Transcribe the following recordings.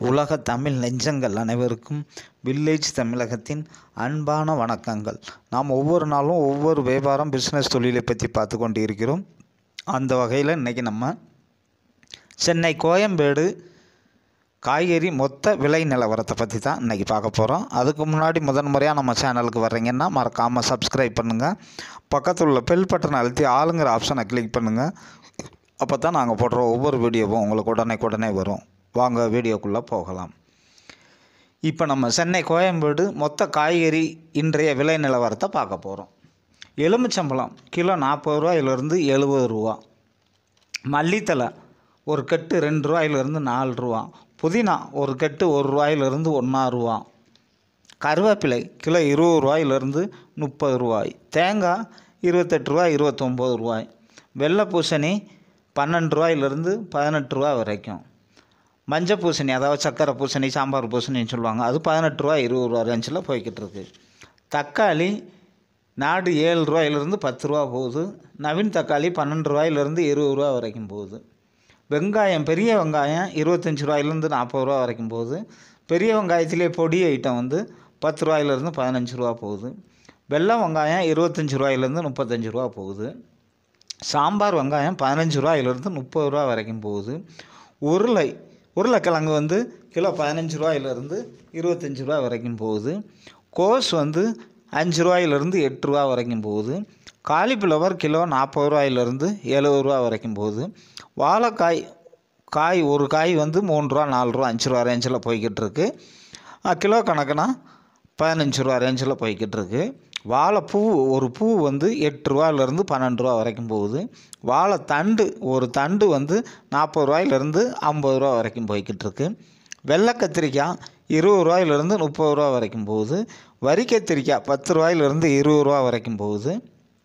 உலக தமிழ் நெஞ்சங்கள் அனைவருக்கும் வில்லேஜ் தமிழகத்தின் அன்பான வணக்கங்கள் நாம் ஒவ்வொரு நாளும் ஒவ்வொரு வியாபாரம் பிஸ்னஸ் தொழிலை பற்றி பார்த்து கொண்டு இருக்கிறோம் அந்த வகையில் இன்றைக்கி நம்ம சென்னை கோயம்பேடு காய்கறி மொத்த விலை நிலவரத்தை பற்றி தான் இன்றைக்கி பார்க்க போகிறோம் அதுக்கு முன்னாடி முதன் முறையாக நம்ம சேனலுக்கு வர்றீங்கன்னா மறக்காமல் சப்ஸ்கிரைப் பண்ணுங்கள் பக்கத்தில் உள்ள பெல் பட்டனை அழுத்தி ஆளுங்கிற ஆப்ஷனை கிளிக் பண்ணுங்கள் அப்போ தான் நாங்கள் போடுற ஒவ்வொரு வீடியோவும் உங்களுக்கு உடனே உடனே வரும் வாங்க வீடியோக்குள்ளே போகலாம் இப்போ நம்ம சென்னை கோயம்பேடு மொத்த காய்கறி இன்றைய விலை நிலவரத்தை பார்க்க போகிறோம் எலுமிச்சம்பழம் கிலோ நாற்பது ரூபாயிலிருந்து எழுபது ரூபா மல்லித்தலை ஒரு கட்டு ரெண்டு ரூபாயிலிருந்து நாலு ரூபா புதினா ஒரு கட்டு ஒரு ரூபாயிலிருந்து ஒன்றா ரூபா கருவேப்பிலை கிலோ இருபது ரூபாயிலிருந்து முப்பது ரூபாய் தேங்காய் இருபத்தெட்டு ரூபாய் இருபத்தொம்போது ரூபாய் வெள்ளை பூசணி பன்னெண்டு ரூபாயிலிருந்து பதினெட்டு ரூபா வரைக்கும் மஞ்சள் பூசணி அதாவது சக்கரை பூசணி சாம்பார் பூசணின்னு சொல்லுவாங்க அது பதினெட்டு ரூபா இருபது ரூபா ரேஞ்சில் போய்கிட்டு இருக்கு தக்காளி நாடு ஏழு ரூபாயிலிருந்து பத்து ரூபா போகுது நவீன் தக்காளி பன்னெண்டு ரூபாயிலிருந்து இருபது ரூபா வரைக்கும் போகுது வெங்காயம் பெரிய வெங்காயம் இருபத்தஞ்சி ரூபாயிலேருந்து நாற்பது ரூபா வரைக்கும் போகுது பெரிய வெங்காயத்திலே பொடி ஐட்டம் வந்து பத்து ரூபாயிலேருந்து பதினஞ்சு ரூபா போகுது வெள்ளை வெங்காயம் இருபத்தஞ்சி ரூபாயிலேருந்து முப்பத்தஞ்சு ரூபா போகுது சாம்பார் வெங்காயம் பதினஞ்சு ரூபாயிலிருந்து முப்பது ரூபா வரைக்கும் போகுது உருளை உருளைக்கிழங்கு வந்து கிலோ பதினஞ்சு ரூபாயிலிருந்து இருபத்தஞ்சி ரூபா வரைக்கும் போகுது கோஸ் வந்து அஞ்சு ரூபாயிலிருந்து எட்டு ரூபா வரைக்கும் போகுது காலிஃப்ளவர் கிலோ நாற்பது ரூபாயிலிருந்து எழுபது ரூபா வரைக்கும் போகுது வாழைக்காய் காய் ஒரு காய் வந்து மூணு ரூபா நாலு ரூபா அஞ்சு ரூபா ரேஞ்சில் போய்கிட்டு இருக்கு அஹ் கிலோ கணக்குனா பதினஞ்சு ரூபா ரேஞ்சில் போய்கிட்டு இருக்கு வாழைப்பூ ஒரு பூ வந்து எட்டு ரூபாயிலேருந்து பன்னெண்டு ரூபா வரைக்கும் போகுது வாழைத்தண்டு ஒரு தண்டு வந்து நாற்பது ரூபாயிலேருந்து ஐம்பது ரூபா வரைக்கும் போய்கிட்டு இருக்கு வெள்ளை கத்திரிக்காய் இருபது ரூபாயிலேருந்து முப்பது ரூபா வரைக்கும் போகுது வரி கத்திரிக்காய் பத்து ரூபாயிலேருந்து இருபது ரூபா வரைக்கும் போகுது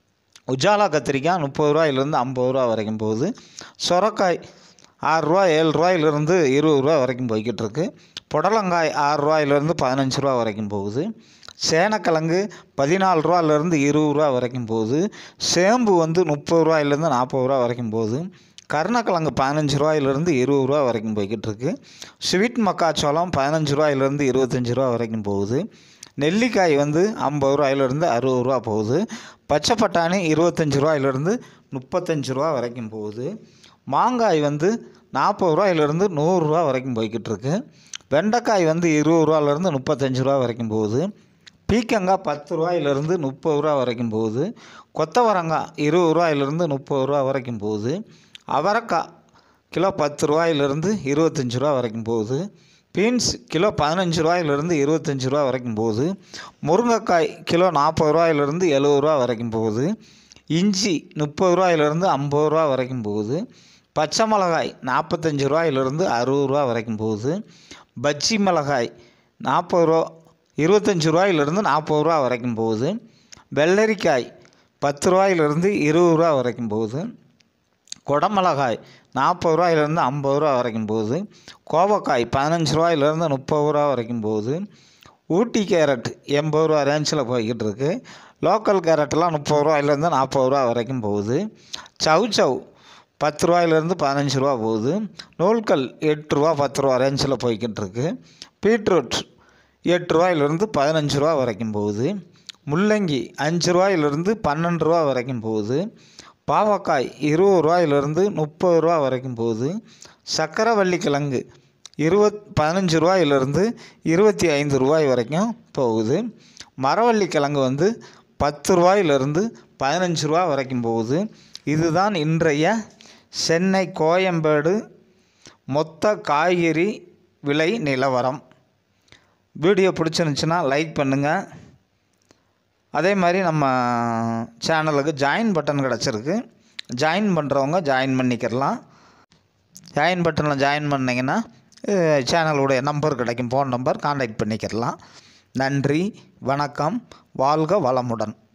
உஜாலா கத்திரிக்காய் முப்பது ரூபாயிலேருந்து ஐம்பது ரூபா வரைக்கும் போகுது சொரக்காய் ஆறுரூவா ஏழு ரூபாயிலிருந்து இருபது ரூபா வரைக்கும் போய்கிட்டு இருக்கு புடலங்காய் ஆறு ரூபாயிலேருந்து பதினஞ்சு ரூபா வரைக்கும் போகுது சேனக்கிழங்கு பதினாலு ரூபாயிலேருந்து இருபது ரூபா வரைக்கும் போகுது சேம்பு வந்து முப்பது ரூபாயிலேருந்து நாற்பது ரூபா வரைக்கும் போகுது கருணக்கிழங்கு பதினஞ்சு ரூபாயிலேருந்து இருபது ரூபா வரைக்கும் போய்கிட்டு இருக்கு ஸ்வீட் மக்காச்சோளம் பதினஞ்சு ரூபாயிலேருந்து இருபத்தஞ்சி ரூபா வரைக்கும் போகுது நெல்லிக்காய் வந்து ஐம்பது ரூபாயிலேருந்து அறுபது ரூபா போகுது பச்சை பட்டாணி இருபத்தஞ்சி ரூபாயிலேருந்து முப்பத்தஞ்சு ரூபா வரைக்கும் போகுது மாங்காய் வந்து நாற்பது ரூபாயிலேருந்து நூறுரூவா வரைக்கும் போய்கிட்டு இருக்கு வெண்டைக்காய் வந்து இருபது ரூபாயிலேருந்து முப்பத்தஞ்சு ரூபா வரைக்கும் போகுது பீக்கங்காய் பத்து ரூபாயிலேருந்து முப்பது ரூபா வரைக்கும் போகுது கொத்தவரங்காய் இருபது ரூபாயிலேருந்து முப்பது ரூபா வரைக்கும் போகுது அவரைக்காய் கிலோ பத்து ரூபாயிலேருந்து இருபத்தஞ்சி ரூபா வரைக்கும் போகுது பீன்ஸ் கிலோ பதினஞ்சு ரூபாயிலேருந்து இருபத்தஞ்சி ரூபா வரைக்கும் போகுது முருங்கைக்காய் கிலோ நாற்பது ரூபாயிலேருந்து எழுபது ரூபா வரைக்கும் போகுது இஞ்சி முப்பது ரூபாயிலேருந்து ஐம்பது ரூபா வரைக்கும் போகுது பச்சை மிளகாய் நாற்பத்தஞ்சு ரூபாயிலேருந்து அறுபது ரூபா வரைக்கும் போகுது பஜ்ஜி மிளகாய் நாற்பது ரூபா இருபத்தஞ்சி ரூபாயிலேருந்து நாற்பது ரூபா வரைக்கும் போகுது வெள்ளரிக்காய் பத்து ரூபாயிலேருந்து இருபது ரூபா வரைக்கும் போகுது குடமிளகாய் நாற்பது ரூபாயிலேருந்து ஐம்பது ரூபா வரைக்கும் போகுது கோவக்காய் பதினஞ்சு ரூபாயிலேருந்து முப்பது ரூபா வரைக்கும் போகுது ஊட்டி கேரட் எண்பது ரூபா ரேஞ்சில் போய்கிட்டு இருக்கு லோக்கல் கேரட்லாம் முப்பது ரூபாயிலேருந்து நாற்பது ரூபா வரைக்கும் போகுது சவ் சவ் பத்து ரூபாயிலேருந்து பதினஞ்சு ரூபா போகுது நூல்கல் எட்டு ரூபா பத்து ரூபா ரேஞ்சில் போய்கிட்டு இருக்கு பீட்ரூட் எட்டு ரூபாயிலேருந்து பதினஞ்சு ரூபா வரைக்கும் போகுது முள்ளங்கி அஞ்சு ரூபாயிலேருந்து பன்னெண்டு ரூபா வரைக்கும் போகுது பாவக்காய் இருபது ரூபாயிலிருந்து முப்பது ரூபா வரைக்கும் போகுது சக்கரவள்ளி கிழங்கு இருபத் பதினஞ்சு ரூபாயிலிருந்து இருபத்தி ஐந்து ரூபாய் வரைக்கும் போகுது மரவள்ளி கிழங்கு வந்து பத்து ரூபாயிலிருந்து பதினஞ்சு ரூபா வரைக்கும் போகுது இதுதான் இன்றைய சென்னை கோயம்பேடு மொத்த காய்கறி விலை நிலவரம் வீடியோ பிடிச்சிருந்துச்சுன்னா லைக் பண்ணுங்கள் அதே மாதிரி நம்ம சேனலுக்கு ஜாயின் பட்டன் கிடச்சிருக்கு ஜாயின் பண்ணுறவங்க ஜாயின் பண்ணிக்கிறலாம் ஜாயின் பட்டனில் ஜாயின் பண்ணிங்கன்னா சேனலுடைய நம்பர் கிடைக்கும் ஃபோன் நம்பர் காண்டாக்ட் பண்ணிக்கிறலாம் நன்றி வணக்கம் வாழ்க வளமுடன்